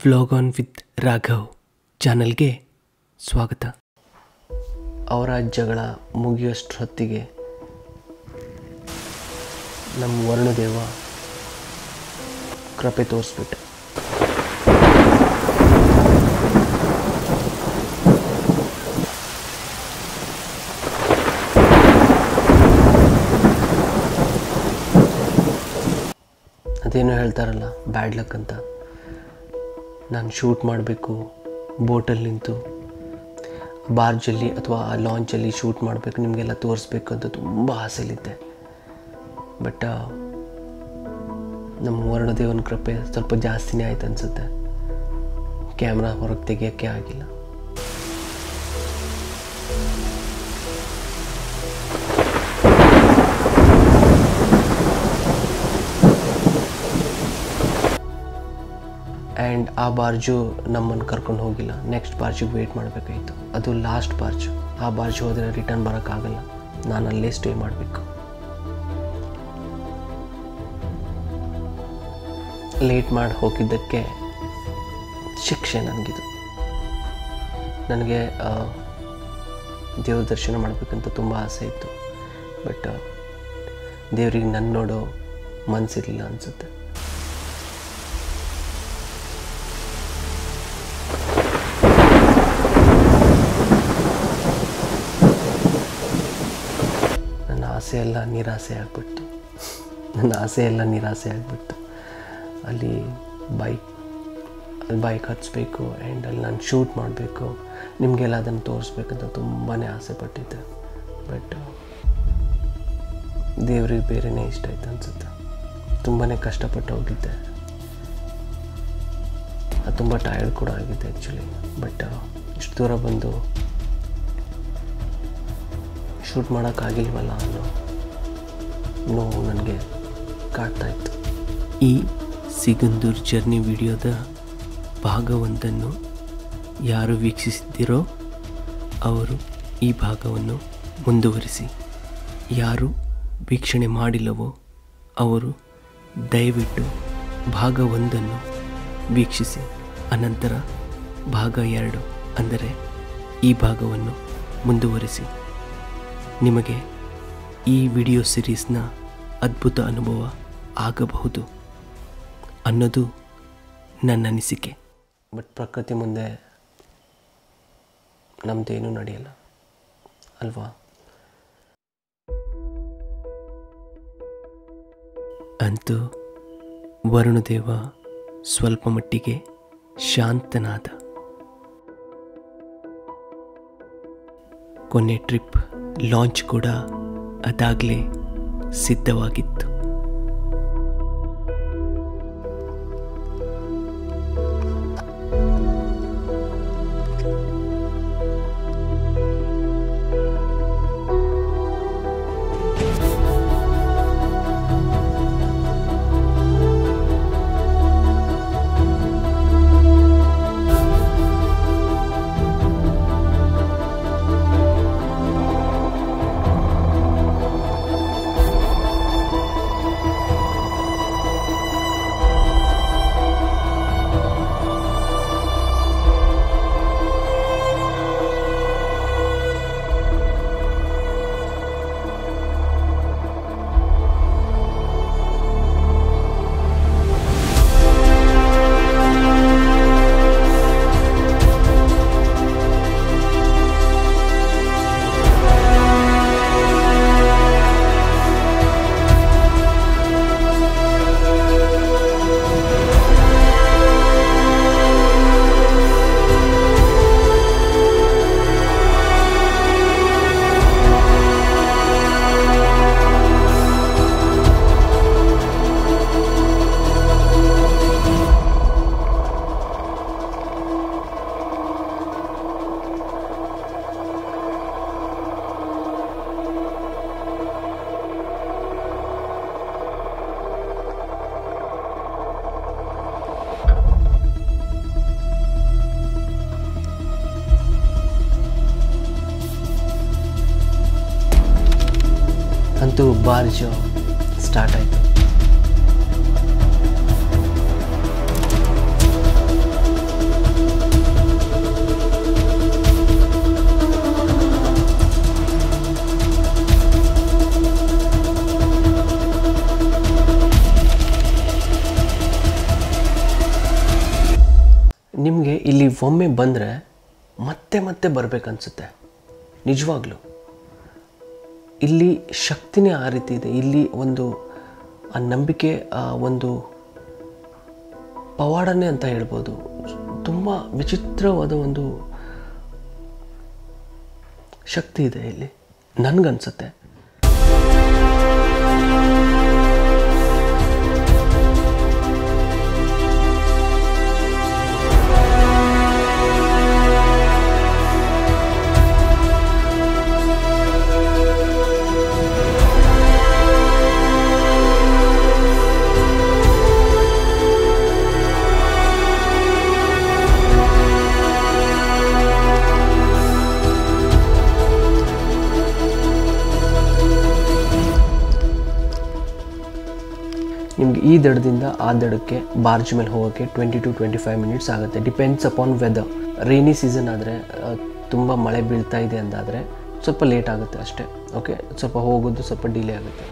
vlog on with Raghav ಚಾನಲ್ಗೆ ಸ್ವಾಗತ ಅವರ ಜಗಳ ಮುಗಿಯೋಷ್ಟೊತ್ತಿಗೆ ನಮ್ಮ ವರುಣದೇವ ಕೃಪೆ ತೋರಿಸ್ಬಿಟ್ಟೆ ಅದೇನೋ ಹೇಳ್ತಾರಲ್ಲ ಬ್ಯಾಡ್ ಲಕ್ ಅಂತ ನಾನು ಶೂಟ್ ಮಾಡಬೇಕು ಬೋಟಲ್ಲಿ ನಿಂತು ಬಾರ್ಜಲ್ಲಿ ಅಥವಾ ಆ ಲಾಂಚಲ್ಲಿ ಶೂಟ್ ಮಾಡಬೇಕು ನಿಮಗೆಲ್ಲ ತೋರಿಸ್ಬೇಕು ಅಂತ ತುಂಬ ಆಸೆಲಿದ್ದೆ ಬಟ್ ನಮ್ಮ ವರುಣದೇವನ ಕೃಪೆ ಸ್ವಲ್ಪ ಜಾಸ್ತಿನೇ ಆಯ್ತು ಅನಿಸುತ್ತೆ ಕ್ಯಾಮ್ರಾ ಹೊರಗೆ ತೆಗಿಯೋಕ್ಕೆ ಆಗಿಲ್ಲ ಆ್ಯಂಡ್ ಆ ಬಾರ್ಜು ನಮ್ಮನ್ನು ಕರ್ಕೊಂಡು ಹೋಗಿಲ್ಲ ನೆಕ್ಸ್ಟ್ ಬಾರ್ಜಿಗೆ ವೆಯ್ಟ್ ಮಾಡಬೇಕಾಯಿತು ಅದು ಲಾಸ್ಟ್ ಬಾರ್ಜು ಆ ಬಾರ್ಜ್ ಹೋದರೆ ರಿಟರ್ನ್ ಬರೋಕ್ಕಾಗಲ್ಲ ನಾನು ಅಲ್ಲೇ ಸ್ಟೇ ಮಾಡಬೇಕು ಲೇಟ್ ಮಾಡಿ ಹೋಗಿದ್ದಕ್ಕೆ ಶಿಕ್ಷೆ ನನಗಿದು ನನಗೆ ದೇವ್ರ ದರ್ಶನ ಮಾಡಬೇಕಂತ ತುಂಬ ಆಸೆ ಇತ್ತು ಬಟ್ ದೇವ್ರಿಗೆ ನನ್ನ ನೋಡೋ ಮನಸ್ಸಿರಲಿಲ್ಲ ಅನಿಸುತ್ತೆ ನನ್ನ ಆಸೆ ಎಲ್ಲ ನಿರಾಸೆ ಆಗಿಬಿಡ್ತು ನನ್ನ ಆಸೆ ಎಲ್ಲ ನಿರಾಸೆ ಆಗಿಬಿಡ್ತು ಅಲ್ಲಿ ಬೈಕ್ ಅಲ್ಲಿ ಬೈಕ್ ಹತ್ಸ್ಬೇಕು ಆ್ಯಂಡ್ ಅಲ್ಲಿ ನಾನು ಶೂಟ್ ಮಾಡಬೇಕು ನಿಮಗೆಲ್ಲ ಅದನ್ನು ತೋರಿಸ್ಬೇಕಂತ ತುಂಬಾ ಆಸೆ ಪಟ್ಟಿದ್ದೆ ಬಟ್ ದೇವ್ರಿಗೆ ಬೇರೆನೇ ಇಷ್ಟ ಆಯ್ತು ಅನಿಸುತ್ತೆ ತುಂಬಾ ಕಷ್ಟಪಟ್ಟು ಹೋಗಿದ್ದೆ ಅದು ತುಂಬ ಟಯರ್ಡ್ ಕೂಡ ಆಗಿದ್ದೆ ಆ್ಯಕ್ಚುಲಿ ಬಟ್ ಇಷ್ಟು ದೂರ ಬಂದು ಶೂಟ್ ಮಾಡೋಕ್ಕಾಗಿಲ್ವಲ್ಲ ಅನ್ನೋ ನೋವು ನನಗೆ ಕಾಡ್ತಾ ಇತ್ತು ಈ ಸಿಗಂದೂರ್ ಜರ್ನಿ ವಿಡಿಯೋದ ಭಾಗವೊಂದನ್ನು ಯಾರು ವೀಕ್ಷಿಸಿದ್ದೀರೋ ಅವರು ಈ ಭಾಗವನ್ನು ಮುಂದುವರಿಸಿ ಯಾರು ವೀಕ್ಷಣೆ ಮಾಡಿಲ್ಲವೋ ಅವರು ದಯವಿಟ್ಟು ಭಾಗ ಒಂದನ್ನು ವೀಕ್ಷಿಸಿ ಅನಂತರ ಭಾಗ ಎರಡು ಅಂದರೆ ಈ ಭಾಗವನ್ನು ಮುಂದುವರಿಸಿ ನಿಮಗೆ ಈ ವಿಡಿಯೋ ಸಿರೀಸ್ನ ಅದ್ಭುತ ಅನುಭವ ಆಗಬಹುದು ಅನ್ನೋದು ನನ್ನ ಅನಿಸಿಕೆ ಬಟ್ ಪ್ರಕೃತಿ ಮುಂದೆ ನಮ್ಮದೇನೂ ನಡೆಯಲ್ಲ ಅಲ್ವಾ ಅಂತೂ ವರುಣದೇವ ಸ್ವಲ್ಪ ಮಟ್ಟಿಗೆ ಶಾಂತನಾದ ಕೊನೆ ಟ್ರಿಪ್ ಲಾಂಚ್ ಕೂಡ ಅದಾಗಲೇ ಸಿದ್ಧವಾಗಿತ್ತು ಅಂತೂ ಬಾರ್ಜು ಸ್ಟಾರ್ಟ್ ಆಯಿತು ನೀವು ಒಮ್ಮೆ ಬಂದರೆ ಮತ್ತೆ ಮತ್ತೆ ಬರಬೇಕನ್ಸುತ್ತೆ ನಿಜವಾಗ್ಲೂ ಇಲ್ಲಿ ಶಕ್ತಿನೇ ಆ ರೀತಿ ಇದೆ ಇಲ್ಲಿ ಒಂದು ಆ ನಂಬಿಕೆ ಆ ಒಂದು ಪವಾಡನೆ ಅಂತ ಹೇಳ್ಬೋದು ತುಂಬ ವಿಚಿತ್ರವಾದ ಒಂದು ಶಕ್ತಿ ಇದೆ ಇಲ್ಲಿ ನನಗನ್ಸುತ್ತೆ ನಿಮ್ಗೆ ಈ ದಡದಿಂದ ಆ ದಡಕ್ಕೆ ಬಾರ್ಜ್ ಮೇಲೆ ಹೋಗೋಕ್ಕೆ twenty to twenty five minutes ಆಗುತ್ತೆ depends upon weather rainy season ಆದರೆ ತುಂಬ ಮಳೆ ಬೀಳ್ತಾ ಇದೆ ಅಂದಾದರೆ ಸ್ವಲ್ಪ ಲೇಟ್ ಆಗುತ್ತೆ ಅಷ್ಟೇ ಓಕೆ ಸ್ವಲ್ಪ ಹೋಗೋದು ಸ್ವಲ್ಪ ಡಿಲೇ ಆಗುತ್ತೆ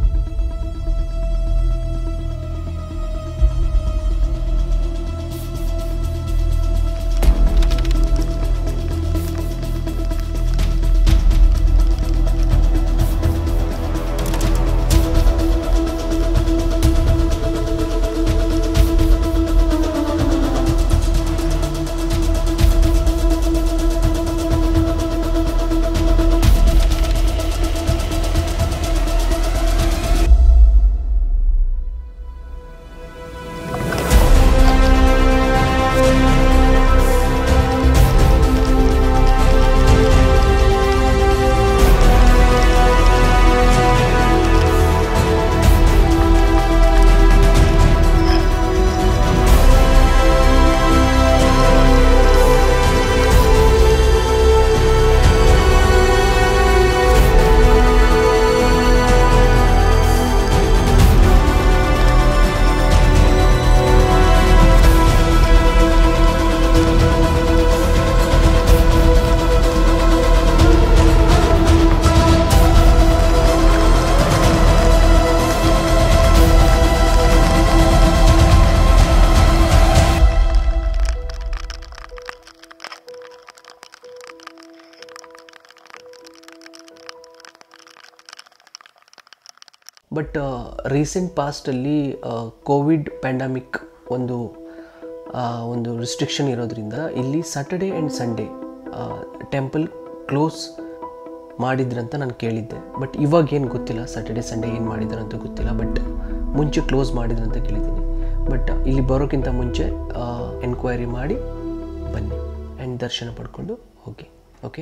ಬಟ್ ರೀಸೆಂಟ್ ಪಾಸ್ಟಲ್ಲಿ ಕೋವಿಡ್ ಪ್ಯಾಂಡಮಿಕ್ ಒಂದು ಆ, ಒಂದು ರಿಸ್ಟ್ರಿಕ್ಷನ್ ಇರೋದ್ರಿಂದ ಇಲ್ಲಿ Saturday and Sunday temple close ಮಾಡಿದ್ರಂತ ನಾನು ಕೇಳಿದ್ದೆ ಬಟ್ ಇವಾಗ ಏನು ಗೊತ್ತಿಲ್ಲ ಸ್ಯಾಟರ್ಡೇ ಸಂಡೇ ಏನು ಮಾಡಿದ್ರಂತ ಗೊತ್ತಿಲ್ಲ ಬಟ್ ಮುಂಚೆ ಕ್ಲೋಸ್ ಮಾಡಿದ್ರಂತ ಕೇಳಿದ್ದೀನಿ ಬಟ್ ಇಲ್ಲಿ ಬರೋಕ್ಕಿಂತ ಮುಂಚೆ ಎನ್ಕ್ವೈರಿ ಮಾಡಿ ಬನ್ನಿ ಆ್ಯಂಡ್ ದರ್ಶನ ಪಡ್ಕೊಂಡು ಹೋಗಿ ಓಕೆ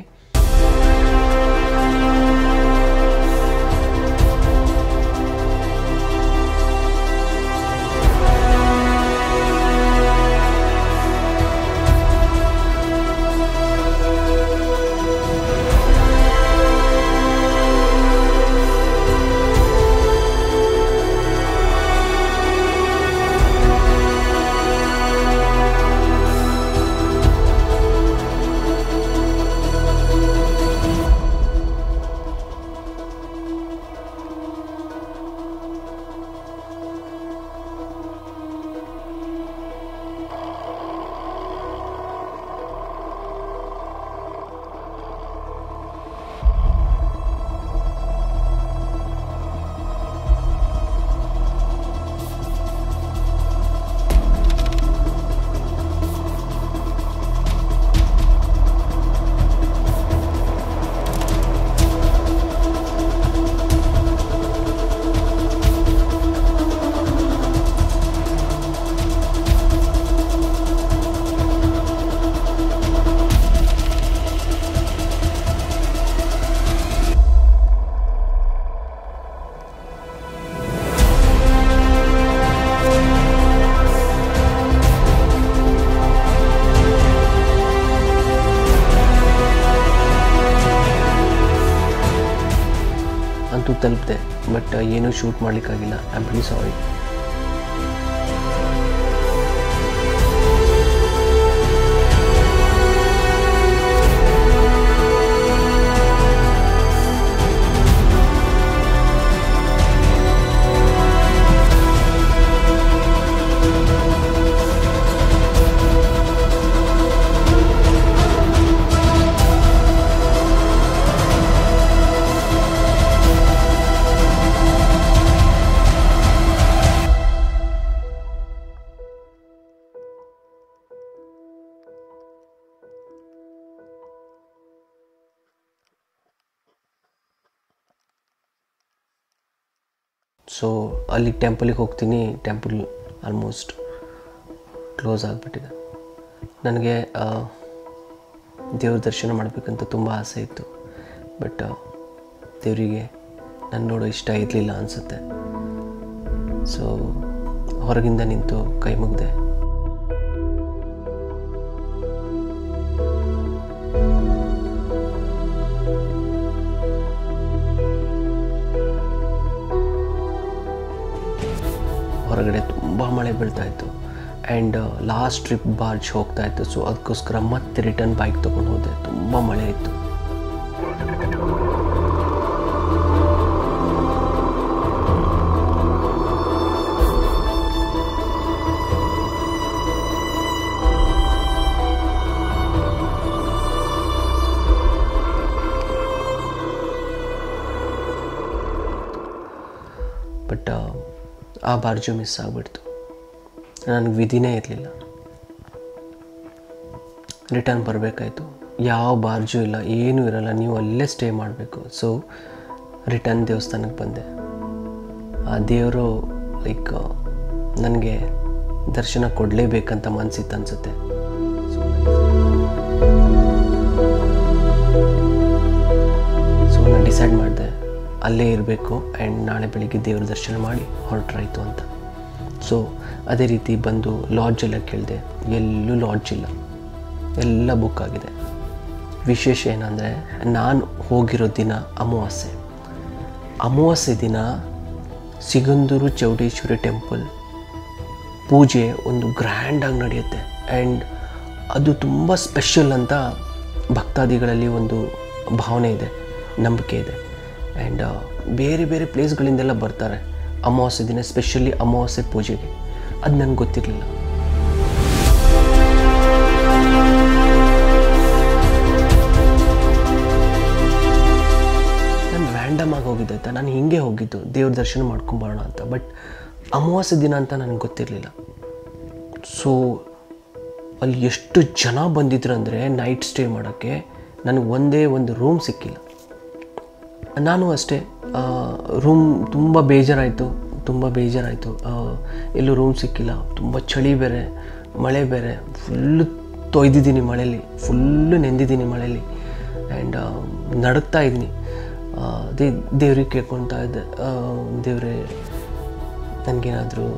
ಅಂತೂ ತಲುಪಿದೆ ಬಟ್ ಏನೂ ಶೂಟ್ ಮಾಡಲಿಕ್ಕಾಗಿಲ್ಲ I am very sorry so ಅಲ್ಲಿ ಟೆಂಪಲಿಗೆ ಹೋಗ್ತೀನಿ ಟೆಂಪಲ್ ಆಲ್ಮೋಸ್ಟ್ ಕ್ಲೋಸ್ ಆಗಿಬಿಟ್ಟಿದೆ ನನಗೆ ದೇವ್ರ ದರ್ಶನ ಮಾಡಬೇಕಂತ ತುಂಬ ಆಸೆ ಇತ್ತು ಬಟ್ ದೇವರಿಗೆ ನನ್ನ ನೋಡೋ ಇಷ್ಟ ಇರಲಿಲ್ಲ ಅನಿಸುತ್ತೆ ಸೊ ಹೊರಗಿಂದ ನಿಂತು ಕೈ ಮುಗ್ದೆ ಹೊರಗಡೆ ತುಂಬ ಮಳೆ ಬೀಳ್ತಾ ಇತ್ತು ಆ್ಯಂಡ್ ಲಾಸ್ಟ್ ಟ್ರಿಪ್ ಬಾರ್ಜ್ ಹೋಗ್ತಾ ಇತ್ತು ಸೊ ಅದಕ್ಕೋಸ್ಕರ ಮತ್ತೆ ರಿಟರ್ನ್ ಬೈಕ್ ತೊಗೊಂಡು ಹೋದೆ ತುಂಬ ಮಳೆ ಇತ್ತು ಬಟ್ ಆ ಬಾರ್ಜು ಮಿಸ್ ಆಗಿಬಿಡ್ತು ನನಗೆ ವಿಧಿನೇ ಇರಲಿಲ್ಲ ರಿಟರ್ನ್ ಬರಬೇಕಾಯ್ತು ಯಾವ ಬಾರ್ಜು ಇಲ್ಲ ಏನೂ ಇರಲ್ಲ ನೀವು ಅಲ್ಲೇ ಸ್ಟೇ ಮಾಡಬೇಕು ಸೊ ರಿಟರ್ನ್ ದೇವಸ್ಥಾನಕ್ಕೆ ಬಂದೆ ಆ ದೇವರು ಲೈಕ್ ನನಗೆ ದರ್ಶನ ಕೊಡಲೇಬೇಕಂತ ಮನಸ್ಸಿತ್ತು ಅನಿಸುತ್ತೆ ಸೊ ನಾನು ಡಿಸೈಡ್ ಮಾಡಿದೆ ಅಲ್ಲೇ ಇರಬೇಕು ಆ್ಯಂಡ್ ನಾಳೆ ಬೆಳಿಗ್ಗೆ ದೇವ್ರ ದರ್ಶನ ಮಾಡಿ ಹೊರಟ್ರಾಯ್ತು ಅಂತ ಸೊ ಅದೇ ರೀತಿ ಬಂದು ಲಾಡ್ಜ್ ಎಲ್ಲ ಕೇಳಿದೆ ಎಲ್ಲೂ ಲಾಡ್ಜ್ ಇಲ್ಲ ಎಲ್ಲ ಬುಕ್ ಆಗಿದೆ ವಿಶೇಷ ಏನಂದರೆ ನಾನು ಹೋಗಿರೋ ದಿನ ಅಮಾವಾಸ್ಯೆ ಅಮಾವಾಸ್ಯೆ ದಿನ ಸಿಗಂದೂರು ಚೌಡೇಶ್ವರಿ ಟೆಂಪಲ್ ಪೂಜೆ ಒಂದು ಗ್ರ್ಯಾಂಡಾಗಿ ನಡೆಯುತ್ತೆ ಆ್ಯಂಡ್ ಅದು ತುಂಬ ಸ್ಪೆಷಲ್ ಅಂತ ಭಕ್ತಾದಿಗಳಲ್ಲಿ ಒಂದು ಭಾವನೆ ಇದೆ ನಂಬಿಕೆ ಇದೆ ಆ್ಯಂಡ್ ಬೇರೆ ಬೇರೆ ಪ್ಲೇಸ್ಗಳಿಂದೆಲ್ಲ ಬರ್ತಾರೆ ಅಮಾವಾಸ್ಯೆ ದಿನ ಸ್ಪೆಷಲಿ ಅಮಾವಾಸ್ಯೆ ಪೂಜೆಗೆ ಅದು ನನಗೆ ಗೊತ್ತಿರಲಿಲ್ಲ ನಾನು ರ್ಯಾಂಡಮ್ ಆಗಿ ಹೋಗಿದ್ದೆ ಆಯ್ತಾ ನಾನು ಹಿಂಗೆ ಹೋಗಿದ್ದು ದೇವ್ರ ದರ್ಶನ ಮಾಡ್ಕೊಂಬರೋಣ ಅಂತ ಬಟ್ ಅಮಾವಾಸ್ಯೆ ದಿನ ಅಂತ ನನಗೆ ಗೊತ್ತಿರಲಿಲ್ಲ ಸೊ ಅಲ್ಲಿ ಎಷ್ಟು ಜನ ಬಂದಿದ್ರು ಅಂದರೆ ನೈಟ್ ಸ್ಟೇ ಮಾಡೋಕ್ಕೆ ನನಗೆ ಒಂದೇ ಒಂದು ರೂಮ್ ಸಿಕ್ಕಿಲ್ಲ ನಾನು ಅಷ್ಟೇ ರೂಮ್ ತುಂಬ ಬೇಜಾರಾಯಿತು ತುಂಬ ಬೇಜಾರಾಯಿತು ಎಲ್ಲೂ ರೂಮ್ ಸಿಕ್ಕಿಲ್ಲ ತುಂಬ ಚಳಿ ಬೇರೆ ಮಳೆ ಬೇರೆ ಫುಲ್ಲು ತೊಯ್ದಿದ್ದೀನಿ ಮಳೆಯಲ್ಲಿ ಫುಲ್ಲು ನೆಂದಿದ್ದೀನಿ ಮಳೆಯಲ್ಲಿ ಆ್ಯಂಡ್ ನಡುಕ್ತಾ ಇದ್ದೀನಿ ಅದೇ ದೇವ್ರಿಗೆ ಕೇಳ್ಕೊಳ್ತಾ ಇದ್ದೆ ದೇವರೇ ನನಗೇನಾದರೂ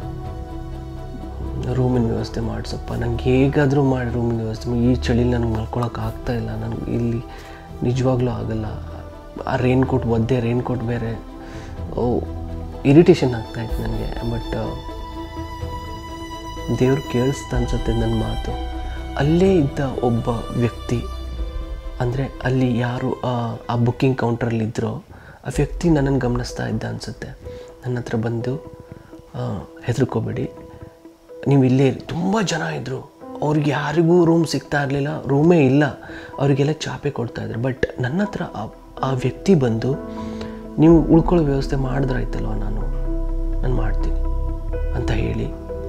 ರೂಮಿನ ವ್ಯವಸ್ಥೆ ಮಾಡಿಸಪ್ಪ ನಂಗೆ ಹೇಗಾದರೂ ಮಾಡಿ ರೂಮಿನ ವ್ಯವಸ್ಥೆ ಮಾಡಿ ಈ ಚಳಿಲಿ ನನಗೆ ಮಲ್ಕೊಳಕ್ಕೆ ಆಗ್ತಾ ಇಲ್ಲ ನನಗೆ ಇಲ್ಲಿ ನಿಜವಾಗ್ಲೂ ಆಗಲ್ಲ ಆ ರೈನ್ ಕೋಟ್ ಒದ್ದೆ ರೈನ್ ಕೋಟ್ ಬೇರೆ ಓ ಇರಿಟೇಷನ್ ಆಗ್ತಾಯಿತ್ತು ನನಗೆ ಬಟ್ ದೇವ್ರು ಕೇಳಿಸ್ತಾ ಅನ್ಸುತ್ತೆ ನನ್ನ ಮಾತು ಅಲ್ಲೇ ಇದ್ದ ಒಬ್ಬ ವ್ಯಕ್ತಿ ಅಂದರೆ ಅಲ್ಲಿ ಯಾರು ಆ ಬುಕ್ಕಿಂಗ್ ಕೌಂಟ್ರಲ್ಲಿ ಇದ್ದರೋ ಆ ವ್ಯಕ್ತಿ ನನ್ನನ್ನು ಗಮನಿಸ್ತಾ ಇದ್ದ ಅನಿಸುತ್ತೆ ನನ್ನ ಹತ್ರ ಬಂದು ಹೆದರ್ಕೋಬೇಡಿ ನೀವು ಇಲ್ಲೇ ಇರಿ ತುಂಬ ಜನ ಇದ್ದರು ಅವ್ರಿಗೆ ಯಾರಿಗೂ ರೂಮ್ ಸಿಗ್ತಾ ಇರಲಿಲ್ಲ ರೂಮೇ ಇಲ್ಲ ಅವರಿಗೆಲ್ಲ ಚಾಪೆ ಕೊಡ್ತಾಯಿದ್ರು ಬಟ್ ನನ್ನ ಹತ್ರ ಆ ಆ ವ್ಯಕ್ತಿ ಬಂದು ನೀವು ಉಳ್ಕೊಳ್ಳೋ ವ್ಯವಸ್ಥೆ ಮಾಡಿದ್ರಾಯ್ತಲ್ವ ನಾನು ನಾನು ಮಾಡ್ತೀನಿ ಅಂತ ಹೇಳಿ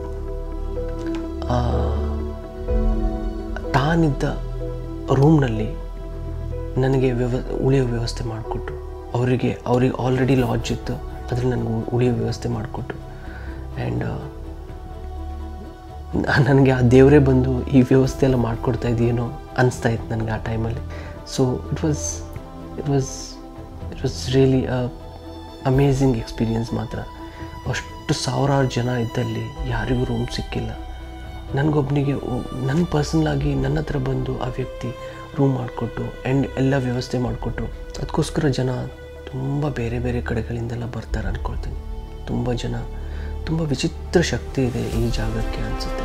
ತಾನಿದ್ದ ರೂಮ್ನಲ್ಲಿ ನನಗೆ ವ್ಯವ ಉಳಿಯೋ ವ್ಯವಸ್ಥೆ ಮಾಡಿಕೊಟ್ರು ಅವರಿಗೆ ಅವ್ರಿಗೆ ಆಲ್ರೆಡಿ ಲಾಡ್ಜ್ ಇತ್ತು ಅದ್ರಲ್ಲಿ ನನಗೆ ಉಳಿಯೋ ವ್ಯವಸ್ಥೆ ಮಾಡಿಕೊಟ್ರು ಆ್ಯಂಡ್ ನನಗೆ ಆ ದೇವರೇ ಬಂದು ಈ ವ್ಯವಸ್ಥೆ ಎಲ್ಲ ಮಾಡಿಕೊಡ್ತಾ ಇದೆಯೇನೋ ಅನಿಸ್ತಾ ಇತ್ತು ನನಗೆ ಆ ಟೈಮಲ್ಲಿ so it was it was it was really uh amazing experience ಮಾತ್ರ ಅಷ್ಟು ಸಾವಿರಾರು ಜನ ಇದ್ದಲ್ಲಿ ಯಾರಿಗೂ ರೂಮ್ ಸಿಕ್ಕಿಲ್ಲ ನನಗೊಬ್ಬನಿಗೆ ನನ್ನ ಪರ್ಸನಲಾಗಿ ನನ್ನ ಹತ್ರ ಬಂದು ಆ ವ್ಯಕ್ತಿ ರೂಮ್ ಮಾಡಿಕೊಟ್ಟು ಆ್ಯಂಡ್ ಎಲ್ಲ ವ್ಯವಸ್ಥೆ ಮಾಡಿಕೊಟ್ರು ಅದಕ್ಕೋಸ್ಕರ ಜನ ತುಂಬ ಬೇರೆ ಬೇರೆ ಕಡೆಗಳಿಂದೆಲ್ಲ ಬರ್ತಾರೆ ಅಂದ್ಕೊಳ್ತೀನಿ ತುಂಬ ಜನ ತುಂಬ ವಿಚಿತ್ರ ಶಕ್ತಿ ಇದೆ ಈ ಜಾಗಕ್ಕೆ ಅನಿಸುತ್ತೆ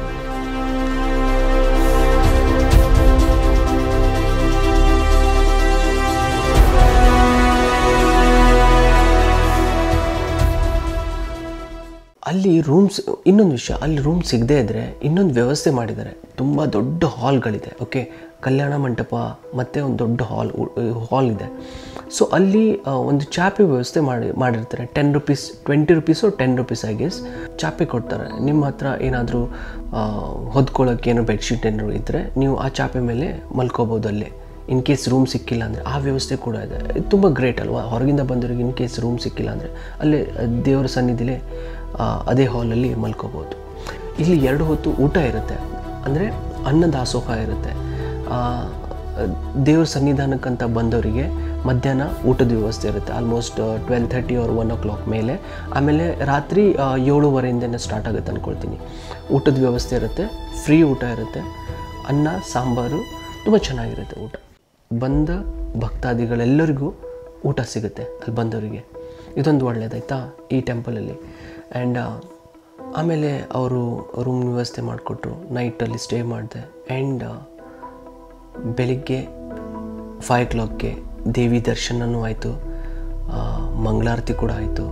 ಅಲ್ಲಿ ರೂಮ್ಸ್ ಇನ್ನೊಂದು ವಿಷಯ ಅಲ್ಲಿ ರೂಮ್ ಸಿಗದೇ ಇದ್ದರೆ ಇನ್ನೊಂದು ವ್ಯವಸ್ಥೆ ಮಾಡಿದ್ದಾರೆ ತುಂಬ ದೊಡ್ಡ ಹಾಲ್ಗಳಿದೆ ಓಕೆ ಕಲ್ಯಾಣ ಮಂಟಪ ಮತ್ತು ಒಂದು ದೊಡ್ಡ ಹಾಲ್ ಹಾಲ್ ಇದೆ ಸೊ ಅಲ್ಲಿ ಒಂದು ಚಾಪೆ ವ್ಯವಸ್ಥೆ ಮಾಡಿ ಮಾಡಿರ್ತಾರೆ ten rupees twenty rupees ten rupees I guess ಚಾಪೆ ಕೊಡ್ತಾರೆ ನಿಮ್ಮ ಹತ್ರ ಏನಾದರೂ ಹೊದ್ಕೊಳ್ಳೋಕೆ ಏನೋ ಬೆಡ್ಶೀಟ್ ಏನಾದ್ರು ಇದ್ದರೆ ನೀವು ಆ ಚಾಪೆ ಮೇಲೆ ಮಲ್ಕೋಬೋದು ಅಲ್ಲೇ ಇನ್ ಕೇಸ್ ರೂಮ್ ಸಿಕ್ಕಿಲ್ಲ ಅಂದರೆ ಆ ವ್ಯವಸ್ಥೆ ಕೂಡ ಇದೆ ಇದು ತುಂಬ ಗ್ರೇಟ್ ಅಲ್ವಾ ಹೊರಗಿಂದ ಬಂದವರಿಗೆ ಇನ್ ಕೇಸ್ ರೂಮ್ ಸಿಕ್ಕಿಲ್ಲ ಅಂದರೆ ಅಲ್ಲೇ ದೇವರ ಸನ್ನಿಧಿಲೇ ಆ, ಅದೇ ಹಾಲಲ್ಲಿ ಮಲ್ಕೋಬೋದು ಇಲ್ಲಿ ಎರಡು ಹೊತ್ತು ಊಟ ಇರುತ್ತೆ ಅಂದರೆ ಅನ್ನ ದಾಸೋಹ ಇರುತ್ತೆ ಆ, ದೇವ್ರ ಸನ್ನಿಧಾನಕ್ಕಂತ ಬಂದವರಿಗೆ ಮಧ್ಯಾಹ್ನ ಊಟದ ವ್ಯವಸ್ಥೆ ಇರುತ್ತೆ almost twelve thirty or one o'clock ಮೇಲೆ ಆಮೇಲೆ ರಾತ್ರಿ ಆ, ಏಳುವರೆಯಿಂದನೇ ಸ್ಟಾರ್ಟ್ ಆಗುತ್ತೆ ಅಂದ್ಕೊಳ್ತೀನಿ ಊಟದ ವ್ಯವಸ್ಥೆ ಇರುತ್ತೆ ಫ್ರೀ ಊಟ ಇರುತ್ತೆ ಅನ್ನ ಸಾಂಬಾರು ತುಂಬ ಚೆನ್ನಾಗಿರುತ್ತೆ ಊಟ ಬಂದ ಭಕ್ತಾದಿಗಳೆಲ್ಲರಿಗೂ ಊಟ ಸಿಗುತ್ತೆ ಅಲ್ಲಿ ಬಂದವರಿಗೆ ಇದೊಂದು ಒಳ್ಳೆಯದಾಯ್ತಾ ಈ ಟೆಂಪಲಲ್ಲಿ ಆ್ಯಂಡ್ ಆಮೇಲೆ ಅವರು ರೂಮ್ ವ್ಯವಸ್ಥೆ ಮಾಡಿಕೊಟ್ರು ನೈಟಲ್ಲಿ ಸ್ಟೇ ಮಾಡಿದೆ ಆ್ಯಂಡ್ ಬೆಳಿಗ್ಗೆ ಫೈವ್ ಕ್ಲಾಕ್ಗೆ ದೇವಿ ದರ್ಶನನೂ ಆಯಿತು ಮಂಗಳಾರತಿ ಕೂಡ ಆಯಿತು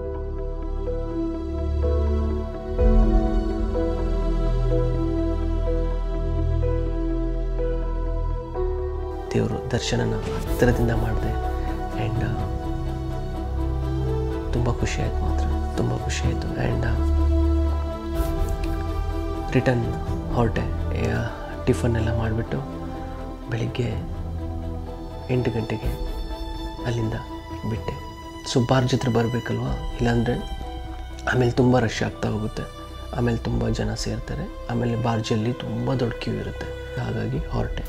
ದೇವರು ದರ್ಶನನ ಹತ್ತಿರದಿಂದ ಮಾಡಿದೆ ಆ್ಯಂಡ್ ತುಂಬ ಖುಷಿ ಆಯ್ತು ಮಾತ್ರ ತುಂಬ ಖುಷಿ ಆಯಿತು ಆ್ಯಂಡ್ ರಿಟರ್ನ್ ಹೊರಟೆ ಟಿಫನ್ ಎಲ್ಲ ಮಾಡಿಬಿಟ್ಟು ಬೆಳಿಗ್ಗೆ ಎಂಟು ಗಂಟೆಗೆ ಅಲ್ಲಿಂದ ಬಿಟ್ಟೆ ಸೊ ಬಾರ್ಜ್ ಹತ್ರ ಬರಬೇಕಲ್ವಾ ಇಲ್ಲಾಂದರೆ ಆಮೇಲೆ ತುಂಬ ರಶ್ ಆಗ್ತಾ ಹೋಗುತ್ತೆ ಆಮೇಲೆ ತುಂಬ ಜನ ಸೇರ್ತಾರೆ ಆಮೇಲೆ ಬಾರ್ಜಲ್ಲಿ ತುಂಬ ದೊಡ್ಡ ಕ್ಯೂ ಇರುತ್ತೆ ಹಾಗಾಗಿ ಹೊರಟೆ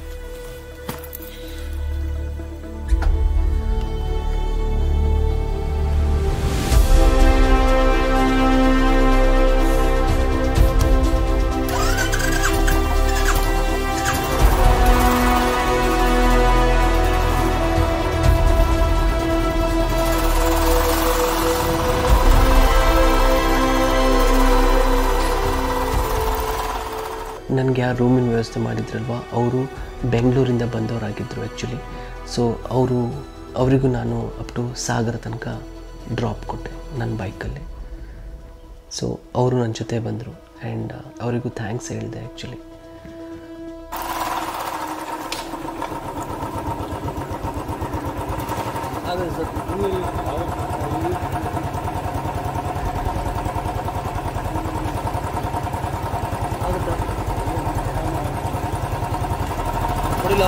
ನನಗೆ ಯಾರು ರೂಮಿನ ವ್ಯವಸ್ಥೆ ಮಾಡಿದ್ರಲ್ವ ಅವರು ಬೆಂಗಳೂರಿಂದ ಬಂದವರಾಗಿದ್ದರು ಆ್ಯಕ್ಚುಲಿ ಸೊ ಅವರು ಅವರಿಗೂ ನಾನು ಅಪ್ ಟು ಸಾಗರ ತನಕ ಡ್ರಾಪ್ ಕೊಟ್ಟೆ ನನ್ನ ಬೈಕಲ್ಲಿ ಸೊ ಅವರು ನನ್ನ ಜೊತೆ ಬಂದರು ಆ್ಯಂಡ್ ಅವರಿಗೂ ಥ್ಯಾಂಕ್ಸ್ ಹೇಳಿದೆ ಆ್ಯಕ್ಚುಲಿ ಅದೇ ಸರ್ ನೀವು ಆಗುತ್ತಾ ಹೊಡಿಲ್ಲ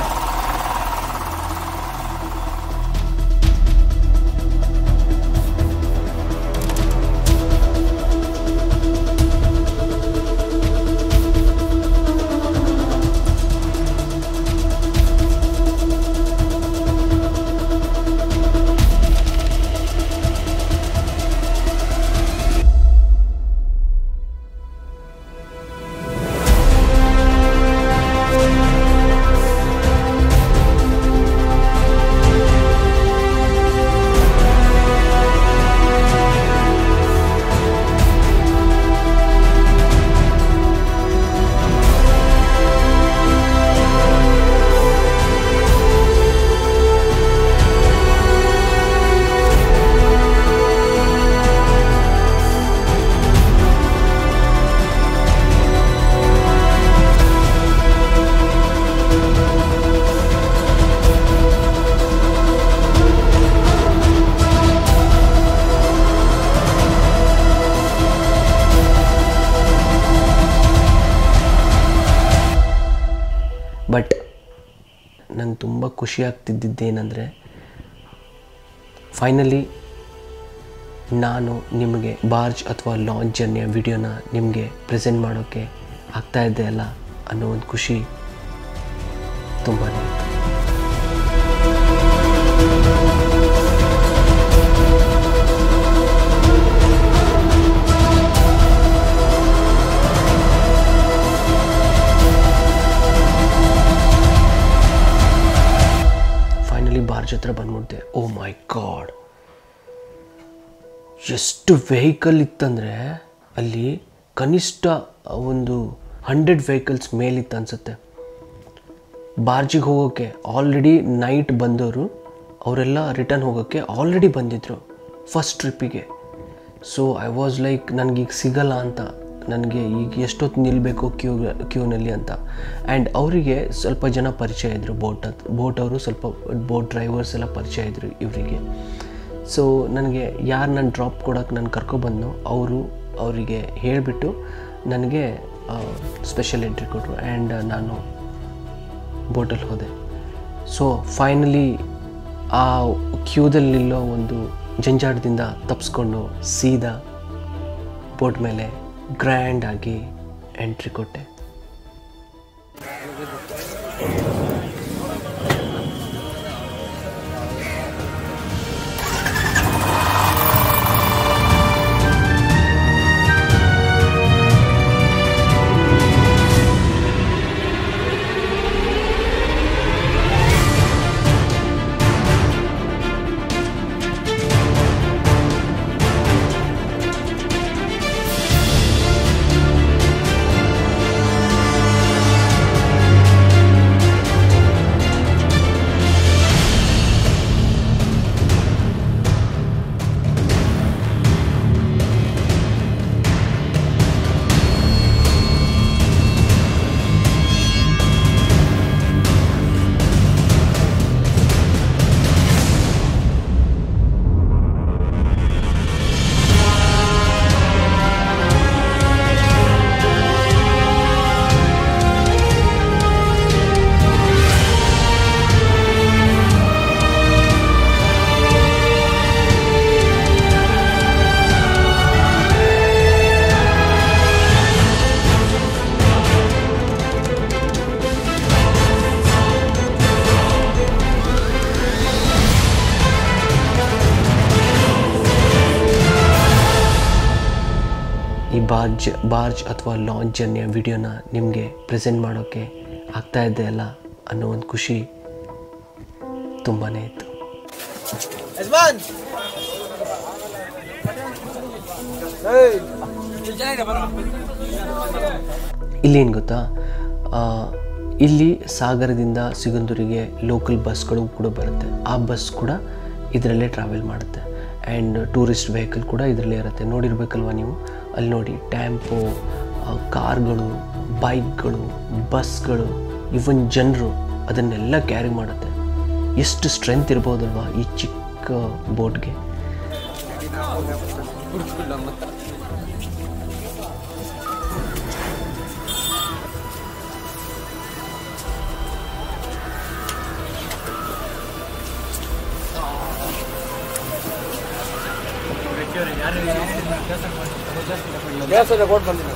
ಬಟ್ ನಂಗೆ ತುಂಬ ಖುಷಿ ಆಗ್ತಿದ್ದಿದ್ದೇನೆಂದರೆ ಫೈನಲಿ ನಾನು ನಿಮಗೆ ಬಾರ್ಜ್ ಅಥವಾ ಲಾಂಚ್ ಜರ್ನಿಯ ವಿಡಿಯೋನ ನಿಮಗೆ ಪ್ರೆಸೆಂಟ್ ಮಾಡೋಕ್ಕೆ ಆಗ್ತಾ ಇದೆ ಅಲ್ಲ ಅನ್ನೋ ಒಂದು ಖುಷಿ ತುಂಬಾ ಫೈನಲಿ ಬಾರ್ಜ್ ಹತ್ರ ಬಂದ್ಬಿಡ್ತೆ ಓ ಮೈ ಗಾಡ್ ಎಷ್ಟು ವೆಹಿಕಲ್ ಇತ್ತಂದರೆ ಅಲ್ಲಿ ಕನಿಷ್ಠ ಒಂದು ಹಂಡ್ರೆಡ್ ವೆಹಿಕಲ್ಸ್ ಮೇಲಿತ್ತು ಅನಿಸುತ್ತೆ ಬಾರ್ಜಿಗೆ ಹೋಗೋಕ್ಕೆ ಆಲ್ರೆಡಿ ನೈಟ್ ಬಂದವರು ಅವರೆಲ್ಲ ರಿಟರ್ನ್ ಹೋಗೋಕ್ಕೆ ಆಲ್ರೆಡಿ ಬಂದಿದ್ದರು ಫಸ್ಟ್ ಟ್ರಿಪ್ಪಿಗೆ ಸೊ ಐ ವಾಸ್ ಲೈಕ್ ನನಗೀಗ ಸಿಗಲ್ಲ ಅಂತ ನನಗೆ ಈಗ ಎಷ್ಟೊತ್ತು ನಿಲ್ಲಬೇಕು ಕ್ಯೂ ಕ್ಯೂನಲ್ಲಿ ಅಂತ ಆ್ಯಂಡ್ ಅವರಿಗೆ ಸ್ವಲ್ಪ ಜನ ಪರಿಚಯ ಇದ್ದರು ಬೋಟ್ ಬೋಟ್ ಅವರು ಸ್ವಲ್ಪ ಬೋಟ್ ಡ್ರೈವರ್ಸ್ ಎಲ್ಲ ಪರಿಚಯ ಇದ್ದರು ಇವರಿಗೆ ಸೊ ನನಗೆ ಯಾರು ನಾನು ಡ್ರಾಪ್ ಕೊಡೋಕೆ ನಾನು ಕರ್ಕೊಬಂದನೋ ಅವರು ಅವರಿಗೆ ಹೇಳಿಬಿಟ್ಟು ನನಗೆ ಸ್ಪೆಷಲ್ ಎಂಟ್ರಿ ಕೊಟ್ಟರು ಆ್ಯಂಡ್ ನಾನು ಬೋಟಲ್ಲಿ ಹೋದೆ ಸೊ ಫೈನಲಿ ಆ ಕ್ಯೂದಲ್ಲಿ ನಿಲ್ಲೋ ಒಂದು ಜಂಜಾಟದಿಂದ ತಪ್ಪಿಸ್ಕೊಂಡು ಸೀದಾ ಬೋಟ್ ಮೇಲೆ ಗ್ರ್ಯಾಂಡ್ ಆಗಿ ಎಂಟ್ರಿ ಕೊಟ್ಟೆ ಈ ಬಾರ್ಜ್ ಬಾರ್ಜ್ ಅಥವಾ ಲಾಂಚ್ ಜರ್ನಿಯ ವಿಡಿಯೋನ ನಿಮಗೆ ಪ್ರೆಸೆಂಟ್ ಮಾಡೋಕ್ಕೆ ಆಗ್ತಾ ಇದೆ ಅಲ್ಲ ಅನ್ನೋ ಒಂದು ಖುಷಿ ತುಂಬಾ ಇತ್ತು ಯಜಮಾನ್ ಏಯ್ ಇಲ್ಲಿ ಏನು ಗೊತ್ತಾ ಆ, ಇಲ್ಲಿ ಸಾಗರದಿಂದ ಸಿಗಂದೂರಿಗೆ ಲೋಕಲ್ ಬಸ್ಗಳು ಕೂಡ ಬರುತ್ತೆ ಆ ಬಸ್ ಕೂಡ ಇದರಲ್ಲೇ ಟ್ರಾವೆಲ್ ಮಾಡುತ್ತೆ ಆ್ಯಂಡ್ ಟೂರಿಸ್ಟ್ ವೆಹಿಕಲ್ ಕೂಡ ಇದರಲ್ಲೇ ಇರುತ್ತೆ ನೋಡಿರ್ಬೇಕಲ್ವ ನೀವು ಅಲ್ಲಿ ನೋಡಿ ಟ್ಯಾಂಪೋ ಕಾರ್ಗಳು ಬೈಕ್ಗಳು ಬಸ್ಗಳು ಇವನ್ ಜನರು ಅದನ್ನೆಲ್ಲ ಕ್ಯಾರಿ ಮಾಡುತ್ತೆ ಎಷ್ಟು ಸ್ಟ್ರೆಂತ್ ಇರ್ಬೋದಲ್ವಾ ಈ ಚಿಕ್ಕ ಬೋಟ್ಗೆ ಗ್ಯಾಸ್ ರೆಕಾರ್ಡ್ ಬಂದಿಲ್ಲ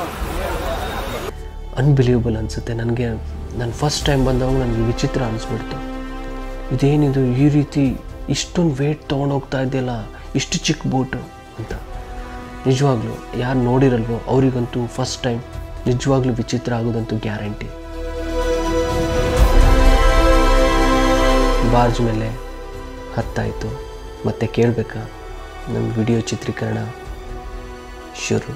ಅನ್ಬಿಲೀವಬಲ್ ಅನಿಸುತ್ತೆ ನನಗೆ ನಾನು ಫಸ್ಟ್ ಟೈಮ್ ಬಂದಾಗ ನನಗೆ ವಿಚಿತ್ರ ಅನಿಸ್ಬಿಡ್ತು ಇದೇನಿದು ಈ ರೀತಿ ಇಷ್ಟೊಂದು ವೇಟ್ ತೊಗೊಂಡು ಹೋಗ್ತಾ ಇದೆಯಲ್ಲ ಇಷ್ಟು ಚಿಕ್ಕ ಬೋಟು ಅಂತ ನಿಜವಾಗ್ಲೂ ಯಾರು ನೋಡಿರಲ್ವೋ ಅವರಿಗಂತೂ ಫಸ್ಟ್ ಟೈಮ್ ನಿಜವಾಗ್ಲೂ ವಿಚಿತ್ರ ಆಗೋದಂತೂ ಗ್ಯಾರಂಟಿ ಬಾರ್ಜ್ ಮೇಲೆ ಹತ್ತಾಯಿತು ಮತ್ತೆ ಕೇಳಬೇಕಾ ನಮ್ಮ ವಿಡಿಯೋ ಚಿತ್ರೀಕರಣ ಶುರು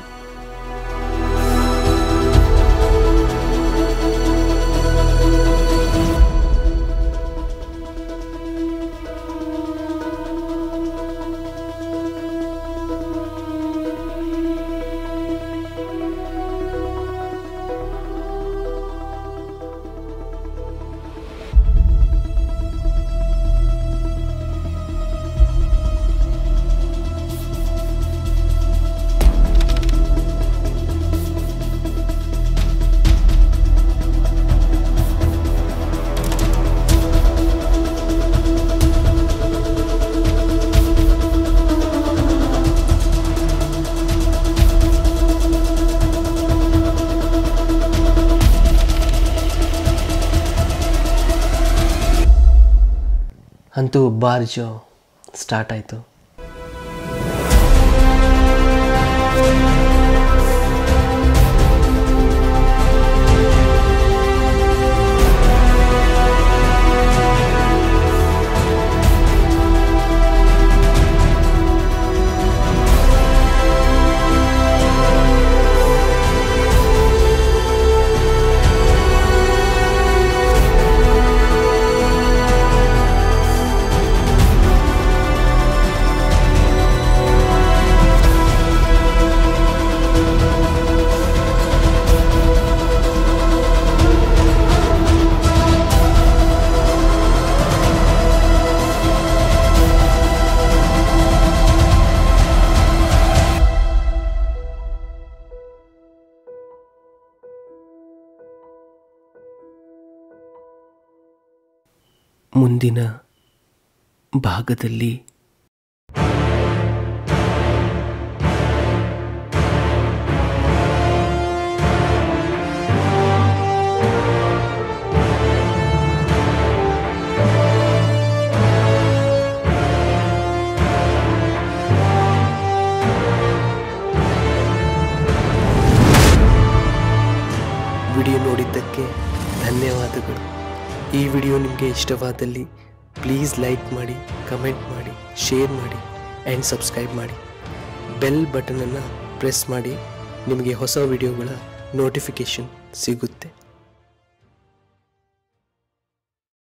ಅಂತೂ ಬಾರ್ಜು ಸ್ಟಾರ್ಟ್ ಆಯಿತು ಮುಂದಿನ ಭಾಗದಲ್ಲಿ ವಿಡಿಯೋ ನೋಡಿದ್ದಕ್ಕೆ ಧನ್ಯವಾದಗಳು ಈ ವಿಡಿಯೋ ನಿಮಗೆ ಇಷ್ಟವಾದಲ್ಲಿ ಪ್ಲೀಸ್ ಲೈಕ್ ಮಾಡಿ ಕಮೆಂಟ್ ಮಾಡಿ ಶೇರ್ ಮಾಡಿ ಆ್ಯಂಡ್ ಸಬ್ಸ್ಕ್ರೈಬ್ ಮಾಡಿ ಬೆಲ್ ಬಟನನ್ನು ಪ್ರೆಸ್ ಮಾಡಿ ನಿಮಗೆ ಹೊಸ ವಿಡಿಯೋಗಳ ನೋಟಿಫಿಕೇಷನ್ ಸಿಗುತ್ತೆ